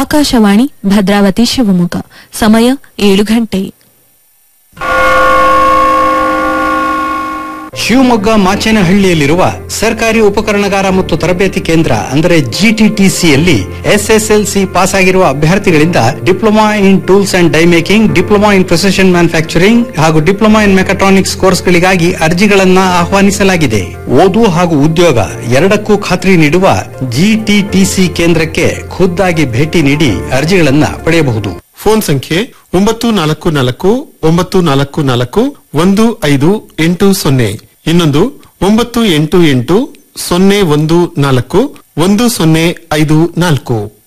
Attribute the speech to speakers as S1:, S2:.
S1: ಆಕಾಶವಾಣಿ ಭದ್ರಾವತಿ ಶಿವಮೊಗ್ಗ ಸಮಯ ಏಳು ಗಂಟೆ
S2: ಶಿವಮೊಗ್ಗ ಮಾಚೇನಹಳ್ಳಿಯಲ್ಲಿರುವ ಸರ್ಕಾರಿ ಉಪಕರಣಗಾರ ಮತ್ತು ತರಬೇತಿ ಕೇಂದ್ರ ಅಂದರೆ ಜಿಟಿಟಿಸಿಯಲ್ಲಿ ಎಸ್ಎಸ್ಎಲ್ಸಿ ಪಾಸ್ ಆಗಿರುವ ಅಭ್ಯರ್ಥಿಗಳಿಂದ diploma in tools and die making diploma in precision manufacturing ಹಾಗೂ ಡಿಪ್ಲೊಮಾ ಇನ್ ಮೆಕಾಟ್ರಾನಿಕ್ಸ್ ಕೋರ್ಸ್ಗಳಿಗಾಗಿ ಅರ್ಜಿಗಳನ್ನ ಆಹ್ವಾನಿಸಲಾಗಿದೆ ಓದು ಹಾಗೂ ಉದ್ಯೋಗ ಎರಡಕ್ಕೂ ಖಾತ್ರಿ ನೀಡುವ ಜಿಟಿಟಿಸಿ ಕೇಂದ್ರಕ್ಕೆ ಖುದ್ದಾಗಿ ಭೇಟಿ ನೀಡಿ ಅರ್ಜಿಗಳನ್ನ ಪಡೆಯಬಹುದು
S3: ಫೋನ್ ಸಂಖ್ಯೆ ಒಂಬತ್ತು ನಾಲ್ಕು ನಾಲ್ಕು ಒಂಬತ್ತು ನಾಲ್ಕು ನಾಲ್ಕು ಒಂದು ಐದು ಎಂಟು ಸೊನ್ನೆ ಇನ್ನೊಂದು ಒಂಬತ್ತು ಎಂಟು ಎಂಟು ಸೊನ್ನೆ ಒಂದು ನಾಲ್ಕು ಒಂದು ಸೊನ್ನೆ ಐದು ನಾಲ್ಕು